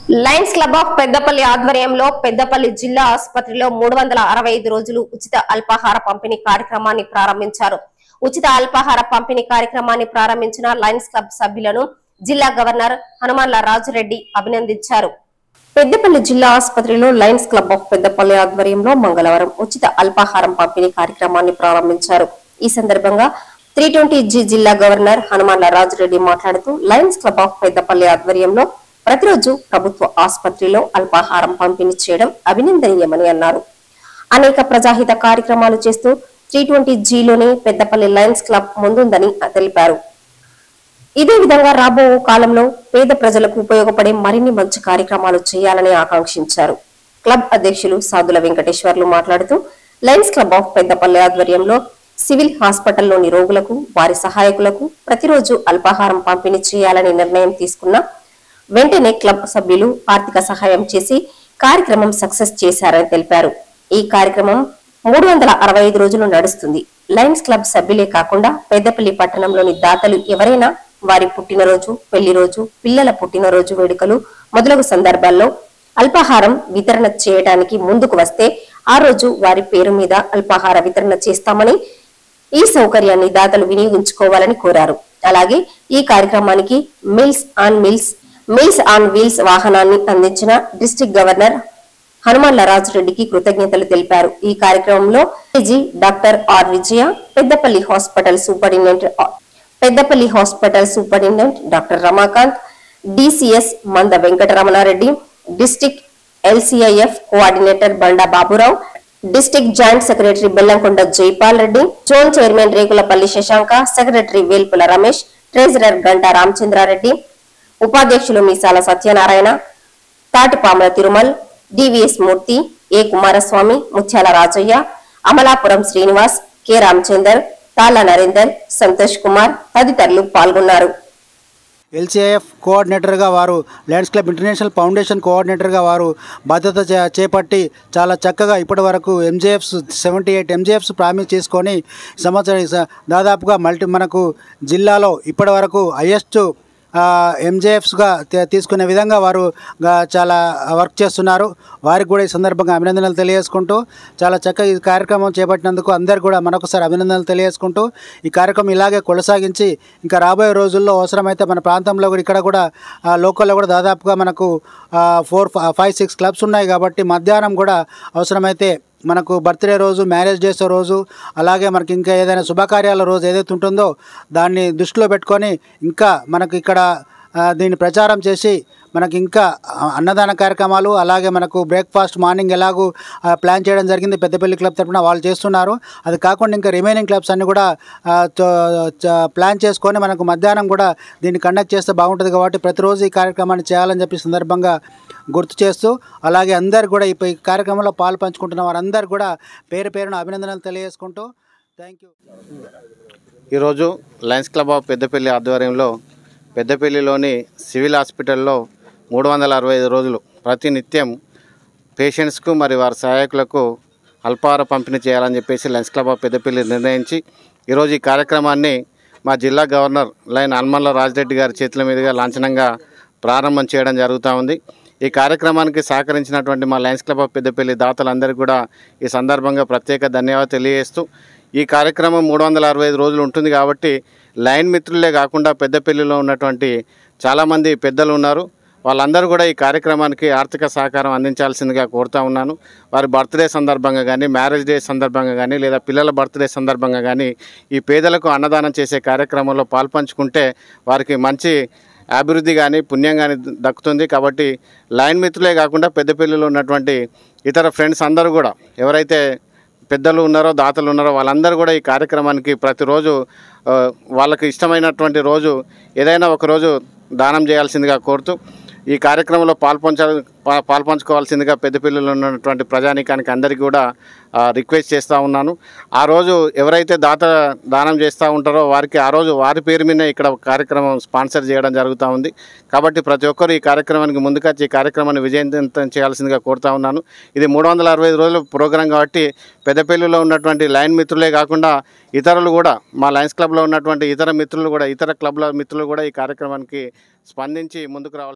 Lions Club of Peddapalli ఆధ్వర్యంలో పెద్దపల్లి జిల్లా ఆసుపత్రిలో మూడు వందల అరవై ఐదు రోజులు ఉచిత అల్పాహార పంపిణీ కార్యక్రమాన్ని ప్రారంభించారు ఉచిత అల్పాహార పంపిణీ కార్యక్రమాన్ని ప్రారంభించిన లయన్స్ క్లబ్ సభ్యులను జిల్లా గవర్నర్ హనుమాన్ల రాజురెడ్డి అభినందించారు పెద్దపల్లి జిల్లా ఆసుపత్రిలో లయన్స్ క్లబ్ ఆఫ్ పెద్దపల్లి ఆధ్వర్యంలో మంగళవారం ఉచిత అల్పాహారం పంపిణీ కార్యక్రమాన్ని ప్రారంభించారు ఈ సందర్భంగా త్రీ ట్వంటీ జి జిల్లా గవర్నర్ హనుమాన్ల రాజురెడ్డి మాట్లాడుతూ లయన్స్ క్లబ్ ఆఫ్ పెద్దపల్లి ఆధ్వర్యంలో ప్రతిరోజు ప్రభుత్వ ఆసుపత్రిలో అల్పాహారం పంపిణీ చేయడం అభినందనీయమని అన్నారు అనేక ప్రజాహిత కార్యక్రమాలు చేస్తూ త్రీ ట్వంటీ జీలోనే పెద్దపల్లి లయన్స్ క్లబ్ ముందుందని తెలిపారు ఇదే విధంగా రాబో కాలంలో పేద ప్రజలకు ఉపయోగపడే మరిన్ని మంచి కార్యక్రమాలు చేయాలని ఆకాంక్షించారు క్లబ్ అధ్యక్షులు సాదుల వెంకటేశ్వర్లు మాట్లాడుతూ లయన్స్ క్లబ్ ఆఫ్ పెద్దపల్లి ఆధ్వర్యంలో సివిల్ హాస్పిటల్లోని రోగులకు వారి సహాయకులకు ప్రతిరోజు అల్పాహారం పంపిణీ చేయాలని నిర్ణయం తీసుకున్న వెంటనే క్లబ్ సభ్యులు ఆర్థిక సహాయం చేసి కార్యక్రమం సక్సెస్ చేశారని తెలిపారు ఈ కార్యక్రమం మూడు వందల అరవై ఐదు రోజులు నడుస్తుంది లయన్స్ క్లబ్ సభ్యులే కాకుండా పెద్దపల్లి పట్టణంలోని దాతలు ఎవరైనా వారి పుట్టినరోజు పెళ్లి రోజు పిల్లల పుట్టినరోజు వేడుకలు మొదలగు సందర్భాల్లో అల్పాహారం వితరణ చేయడానికి ముందుకు వస్తే ఆ రోజు వారి పేరు మీద అల్పాహార వితరణ చేస్తామని ఈ సౌకర్యాన్ని దాతలు వినియోగించుకోవాలని కోరారు అలాగే ఈ కార్యక్రమానికి meals on meals meals on wheels వాహనాన్ని అందించిన డిస్ట్రిక్ట్ గవర్నర్ హనుమాన్ల రాజురెడ్డికి కృతజ్ఞతలు తెలిపారు ఈ కార్యక్రమంలో G doctor R Vijaya Peddapalli hospital superintendent Peddapalli hospital superintendent doctor Ramakant DCS Manda Venkataramanareddy district LCIF coordinator Banda Baburao district joint secretary Bellamkonda Jaipal Reddy zone chairman Rekulapalli Shashanka secretary Velpula Ramesh treasurer Ganta Ramachandrareddy ఉపాధ్యక్షులు Meesala Satyanarayana Tatipamula Tirumal DVS Murthy A Kumaraswamy Mutyala Rajaiah Amalapuram Srinivas K Ramachander Talla Narender Santosh Kumar తదితరులు పాల్గొన్నారు ఎల్సీఐఎఫ్ కోఆర్డినేటర్గా వారు లయన్స్ క్లబ్ ఇంటర్నేషనల్ ఫౌండేషన్ కోఆర్డినేటర్గా వారు బాధ్యత చే- చేపట్టి చాలా చక్కగా ఇప్పటి వరకు MJFs seventy eight MJFs promise చేసుకొని సంవత్సరం స- దాదాపుగా మల్టీ మనకు జిల్లాలో ఇప్పటి వరకు హయ్యెస్ట్ ఎంజేఎఫ్స్గా తీసుకునే విధంగా వారు గా- చాలా వర్క్ చేస్తున్నారు వారికి కూడా ఈ సందర్భంగా అభినందనలు తెలియజేసుకుంటూ చాలా చక్కగా ఈ కార్యక్రమం చేపట్టినందుకు అందరు కూడా మరొకసారి అభినందనలు తెలియజేసుకుంటూ ఈ కార్యక్రమం ఇలాగే కొనసాగించి ఇంకా రాబోయే రోజుల్లో అవసరమైతే మన ప్రాంతంలో కూడా ఇక్కడ కూడా ఆ, లోకల్లో కూడా దాదాపుగా మనకు ఫోర్ ఫైవ్ సిక్స్ క్లబ్స్ ఉన్నాయి కాబట్టి మధ్యాహ్నం కూడా అవసరమైతే మనకు బర్త్డే రోజు మ్యారేజ్ డేస్ రోజు అలాగే మనకి ఇంకా ఏదైనా శుభకార్యాల రోజు ఏదైతే ఉంటుందో దాన్ని దృష్టిలో పెట్టుకొని ఇంకా మనకు ఇక్కడ ఆ, దీన్ని ప్రచారం చేసి మనకి ఇంకా ఆ, అన్నదాన కార్యక్రమాలు అలాగే మనకు బ్రేక్ఫాస్ట్ మార్నింగ్ ఎలాగూ ఆ, ప్లాన్ చేయడం జరిగింది పెద్దపల్లి క్లబ్ తరఫున వాళ్ళు చేస్తున్నారు అది కాకుండా ఇంకా రిమైనింగ్ క్లబ్స్ అన్ని కూడా ఆ, చ- చ- ప్లాన్ చేసుకొని మనకు మధ్యాహ్నం కూడా దీన్ని కండక్ట్ చేస్తే బాగుంటుంది కాబట్టి ప్రతిరోజు ఈ కార్యక్రమాన్ని చేయాలని చెప్పి సందర్భంగా గుర్తు చేస్తూ అలాగే అందరు కూడా ఈ ఈ కార్యక్రమంలో పాలు పంచుకుంటున్న వారందరూ కూడా పేరు పేరున అభినందనలు తెలియజేసుకుంటూ థ్యాంక్ యూ ఈరోజు లయన్స్ క్లబ్ ఆఫ్ పెద్దపల్లి ఆధ్వర్యంలో పెద్దపల్లిలోని సివిల్ హాస్పిటల్లో మూడు వందల అరవై ఐదు రోజులు ప్రతినిత్యం పేషెంట్స్కు మరి వారి సహాయకులకు అల్పాహార పంపిణీ చేయాలని చెప్పేసి లయన్స్ క్లబ్ ఆఫ్ పెద్దపల్లి నిర్ణయించి ఈరోజు ఈ కార్యక్రమాన్ని మా జిల్లా గవర్నర్ లైన్ హనుమల్ల రాజరెడ్డి గారి చేతుల మీదుగా లాంఛనంగా ప్రారంభం చేయడం జరుగుతూ ఉంది ఈ కార్యక్రమానికి సహకరించినటువంటి మా లయన్స్ క్లబ్ ఆఫ్ పెద్దపల్లి దాతలందరికీ కూడా ఈ సందర్భంగా ప్రత్యేక ధన్యవాదాలు తెలియజేస్తూ ఈ కార్యక్రమం మూడు వందల అరవై ఐదు రోజులు ఉంటుంది కాబట్టి లైన్ మిత్రులే కాకుండా పెద్దపల్లిలో ఉన్నటువంటి చాలామంది పెద్దలు ఉన్నారు వాళ్ళందరూ కూడా ఈ కార్యక్రమానికి ఆర్థిక సహకారం అందించాల్సిందిగా కోరుతా ఉన్నాను వారి బర్త్డే సందర్భంగా కానీ మ్యారేజ్ డే సందర్భంగా కానీ లేదా పిల్లల బర్త్డే సందర్భంగా కానీ ఈ పేదలకు అన్నదానం చేసే కార్యక్రమంలో పాల్పంచుకుంటే వారికి మంచి అభివృద్ధి కానీ పుణ్యం కానీ దక్కుతుంది కాబట్టి లైన్ మిత్రులే కాకుండా పెద్దపల్లిలో ఉన్నటువంటి ఇతర ఫ్రెండ్స్ అందరూ కూడా ఎవరైతే పెద్దలు ఉన్నారో దాతలు ఉన్నారో వాళ్ళందరూ కూడా ఈ కార్యక్రమానికి ప్రతిరోజు ఆ, వాళ్ళకి ఇష్టమైనటువంటి రోజు ఏదైనా ఒక రోజు దానం చేయాల్సిందిగా కోరుతూ ఈ కార్యక్రమంలో పాల్పంచ పా- పాల్పంచుకోవాల్సిందిగా పెద్దపల్లిలో ఉన్నటువంటి ప్రజానీకానికి అందరికీ కూడా ఆ, రిక్వెస్ట్ చేస్తూ ఉన్నాను ఆ రోజు ఎవరైతే దాత దానం చేస్తూ ఉంటారో వారికి ఆ రోజు వారి పేరు మీద ఇక్కడ కార్యక్రమం స్పాన్సర్ చేయడం జరుగుతూ ఉంది కాబట్టి ప్రతి ఒక్కరు ఈ కార్యక్రమానికి ముందుకొచ్చి ఈ కార్యక్రమాన్ని విజయవంతం చేయాల్సిందిగా కోరుతా ఉన్నాను ఇది మూడు వందల అరవై ఐదు రోజుల ప్రోగ్రాం కాబట్టి పెద్దపల్లిలో ఉన్నటువంటి లైన్ మిత్రులే కాకుండా ఇతరులు కూడా మా లయన్స్ క్లబ్లో ఉన్నటువంటి ఇతర మిత్రులు కూడా ఇతర క్లబ్ల మిత్రులు కూడా ఈ కార్యక్రమానికి స్పందించి ముందుకు రావాలి